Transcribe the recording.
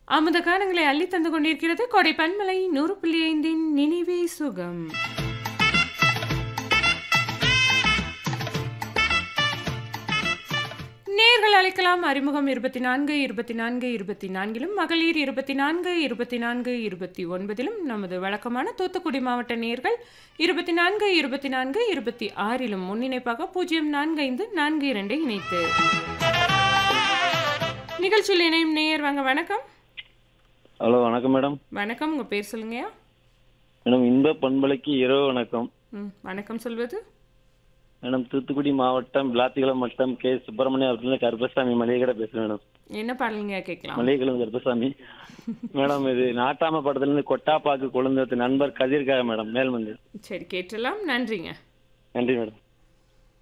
அமுத காலங்களை அள்ளி தந்து கொண்டிருக்கிறது கொடை பன்மலை நூறு புள்ளி ஐந்தின் நினைவே சுகம் நேர்கள் அழைக்கலாம் அறிமுகம் இருபத்தி நான்கு இருபத்தி நான்கு இருபத்தி நான்கிலும் மகளிர் இருபத்தி நான்கு இருபத்தி நான்கு இருபத்தி ஒன்பதிலும் நமது வழக்கமான தூத்துக்குடி மாவட்ட நேர்கள் இருபத்தி நான்கு இருபத்தி நான்கு இருபத்தி ஆறிலும் முன்னிணைப்பாக பூஜ்ஜியம் நான்கு ஐந்து நான்கு இரண்டை இணைத்து நிகழ்ச்சியில் இணையும் நேயர் வாங்க வணக்கம் ஹலோ வணக்கம் மேடம் வணக்கம் உங்கள் பேர் சொல்லுங்கய்யா மேடம் இன்ப பண்பலைக்கு இரவு வணக்கம் ம் வணக்கம் சொல்வது மேடம் தூத்துக்குடி மாவட்டம் விளாத்திகுளம் வட்டம் கே சுப்பிரமணியம் அவர்கள் கருப்பசாமி மளிகை பேசுறேன் மேடம் என்ன பாடலுங்க கேட்கலாம் மளிகைக்குளம் கருப்பசாமி மேடம் இது நாட்டாம படத்துல இருந்து கொட்டாப்பாக்கு குழந்தை நண்பர் கதிர்காக மேடம் மேல்மந்து சரி கேட்டலாம் நன்றிங்க நன்றி மேடம்